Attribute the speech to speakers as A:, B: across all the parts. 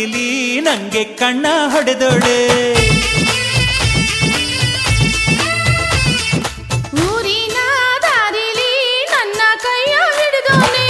A: ಬೀದಿಲಿ ನಂಗೆ ಕಣ್ಣ ಹೊಡೆದೋಳೆ
B: ಊರಿನ ದಾರಿಲಿ ನನ್ನ ಕೈಯ ಹಿಡಿದೋನೆ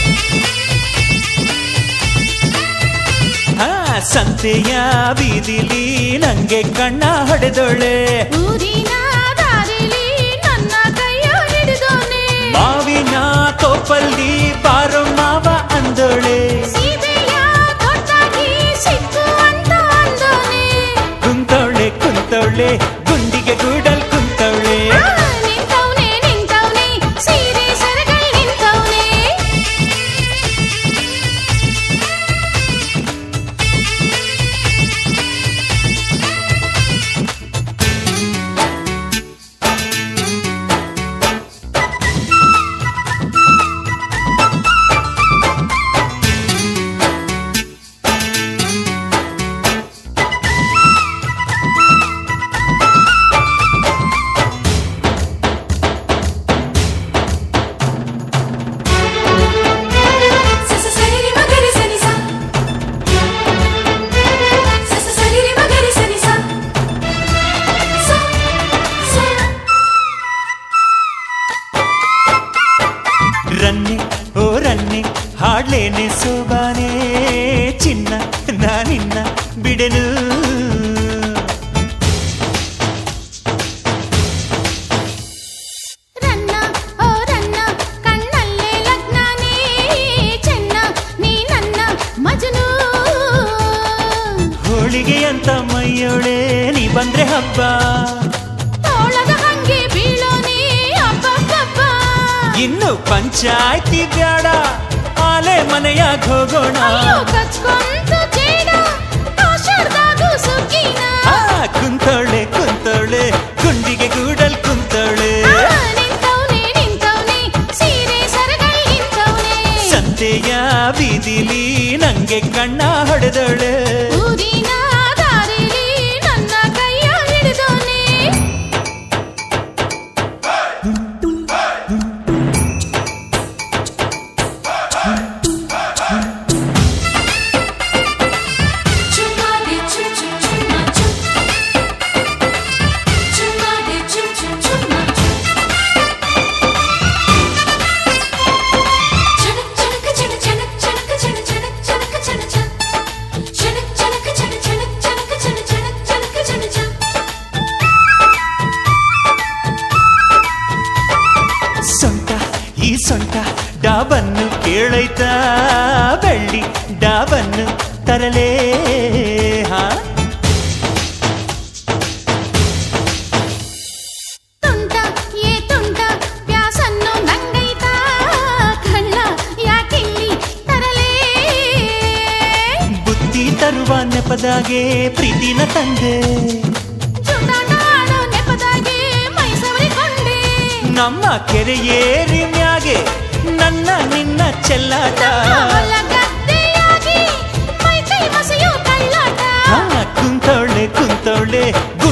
A: ಆ ಸಂತೆಯ ಬೀದಿಲಿ ನಂಗೆ ಕಣ್ಣ ಹೊಡೆದೋಳೆ
B: ಊರಿನ ದಾರಿಲಿ ನನ್ನ ಕೈಯ ಹಿಡಿದೋನೆ
A: ಮಾವಿನ ತೋಪಲ್ಲಿ ಬಾರೋ ಮಾವ ಅಂದೋಳೆ
B: ಸೀತೆಯ ದೊಡ್ಡಾಗಿ ಸಿಕ್ಕು ಅಂತ ಅಂದೋನೆ
A: ಕುಂತವಳೆ ಕುಂತವಳೆ ಗುಂಡಿಗೆ ಗೂಡಲ್ ಕುಂತವಳೆ
B: ಆ, ನಿಂತವ್ನೆ ನಿಂತವ್ನೆ ಸೀರೆ ಸರಗೈ ನಿಂತವ್ನೆ
C: సస సరిరి మగరి సని సా సస సరిరి మగరి సని సా సా సా
A: ರನ್ನಿ ಓ ರನ್ನಿ ಹಾಡ್ಲೇನೆ ಸೋಬಾನೆ ಚಿನ್ನ ನಾನಿನ್ನ ಬಿಡೆನು
B: ರನ್ನ ಓ ರನ್ನ ಕಣ್ಣಲ್ಲೇ ಲಗ್ನನೇ ಚೆನ್ನ ನೀ ನನ್ನ ಮಜನು
A: ಹೋಳಿಗೆ ಅಂತ ಮೈಯೊಳೆ ನೀ ಬಂದ್ರೆ ಹಬ್ಬ
B: ತೋಳದ ಹಂಗೆ ಬೀಳೋನೆ ಅಬ್ಬಬ್ಬಬ್ಬ
A: ಇನ್ನು ಪಂಚಾಯ್ತಿ ಬ್ಯಾಡ ಆಲೆ ಮನೆಯಾಗ ಹೋಗೋಣ
B: ಅಯ್ಯೋ ಕಚ್ಕೊಂತು ಜೇಡ ಆಷಾಢದಾಗೂ ಸುಗ್ಗಿನ
A: ಆ, ಕುಂತವಳೆ ಕುಂತವಳೆ ಗುಂಡಿಗೆ ಗೂಡಲ್ ಕುಂತವಳೆ
B: ಆ, ನಿಂತವ್ನೆ ನಿಂತವ್ನೆ ಸೀರೆ ಸರಗೈ ನಿಂತವ್ನೆ
A: ಸಂತೆಯ ಬೀದಿಲಿ ನಂಗೆ ಕಣ್ಣ ಹೊಡೆದವಳೆ
B: ಊರಿನ ದಾರಿಲಿ ನನ್ನ ಕೈಯ ಹಿಡಿದೋನೆ
C: చుమ్మాడే చుమ్ చుమ్ చుమ్మా చుమ్ చుమ్మాడే చుమ్ చుమ్ చుమ్మా చుమ్ చనక్ చనక్ చన చనక్ చనక్ చన చనక్ చనక్ చన చన చనక్ చనక్ చన చనక్ చనక్ చన చనక్ చనక్ చన చన
A: ಸೊಂಟ ಈ ಸೊಂಟ ಡಾಬನ್ನು ಕೇಳೈತಾ ಬೆಳ್ಳಿ ಡಾಬನ್ನು ತರಲೇ ಹಾ
B: ತುಂಟ ಏ ತುಂಟ ಪ್ಯಾಸನ್ನು ನಂಗೈತ ಕಳ್ಳ ಯಾಕಿಲ್ಲಿ ತರಲೇ
A: ಬುದ್ಧಿ ತರುವ ನೆಪದಾಗೆ ಪ್ರೀತಿನ ತಂದೆ
B: ಜುಟಾಟ ಆಡೋ ನೆಪದಾಗೆ ಮೈ ಸವರಿಕೊಂಡೆ
A: ನಮ್ಮ ಕೆರೆಯೇರಿ ಮ್ಯಾಗೆ ನನ್ನ ನಿನ್ನ ಚೆಲ್ಲಾಟ
B: ಹೊಲ ಗದ್ದೆಯಾಗಿ ಮೈ ಕೈ ಮಸೆಯೋ ಕಳ್ಳಾಟ
A: ಹಾ ಕುಂತವಳೆ ಕುಂತವಳೆ